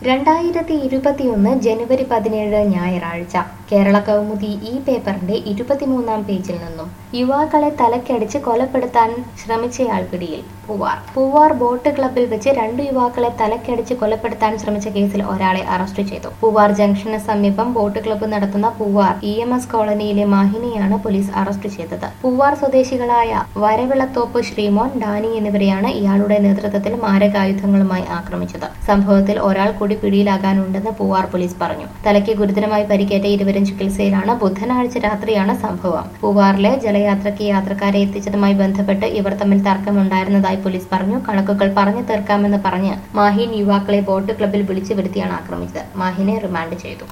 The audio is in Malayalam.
രണ്ടായിരത്തി ഇരുപത്തിയൊന്ന് ജനുവരി പതിനേഴ് ഞായറാഴ്ച കേരള കൗമുദി ഈ പേപ്പറിന്റെ ഇരുപത്തിമൂന്നാം പേജിൽ നിന്നും യുവാക്കളെ തലക്കടിച്ച് കൊലപ്പെടുത്താൻ ശ്രമിച്ചയാൾ പിടിയിൽ പൂവാർ പൂവാർ ബോട്ട് ക്ലബ്ബിൽ വെച്ച് രണ്ടു യുവാക്കളെ തലക്കടിച്ച് കൊലപ്പെടുത്താൻ ശ്രമിച്ച കേസിൽ ഒരാളെ അറസ്റ്റ് ചെയ്തു പൂവാർ ജംഗ്ഷന് സമീപം ബോട്ട് ക്ലബ്ബ് നടത്തുന്ന പൂവാർ ഇ എം എസ് കോളനിയിലെ മാഹിനെയാണ് പോലീസ് അറസ്റ്റ് ചെയ്തത് പൂവാർ സ്വദേശികളായ വരവിളത്തോപ്പ് ശ്രീമോൻ ഡാനി എന്നിവരെയാണ് ഇയാളുടെ നേതൃത്വത്തിൽ മാരകായുധങ്ങളുമായി ആക്രമിച്ചത് സംഭവത്തിൽ ഒരാൾ കൂടി പിടിയിലാകാനുണ്ടെന്ന് പൂവാർ പോലീസ് പറഞ്ഞു തലയ്ക്ക് ഗുരുതരമായി പരിക്കേറ്റ ഇരുവരും ചികിത്സയിലാണ് ബുധനാഴ്ച രാത്രിയാണ് സംഭവം പൂവാറിലെ ജലയാത്രയ്ക്ക് യാത്രക്കാരെ എത്തിച്ചതുമായി ബന്ധപ്പെട്ട് ഇവർ തമ്മിൽ തർക്കമുണ്ടായിരുന്നതായി പോലീസ് പറഞ്ഞു കണക്കുകൾ പറഞ്ഞു തീർക്കാമെന്ന് പറഞ്ഞ് മാഹിൻ യുവാക്കളെ ബോട്ട് ക്ലബ്ബിൽ വിളിച്ചു വരുത്തിയാണ് ആക്രമിച്ചത് മാഹിനെ റിമാൻഡ് ചെയ്തു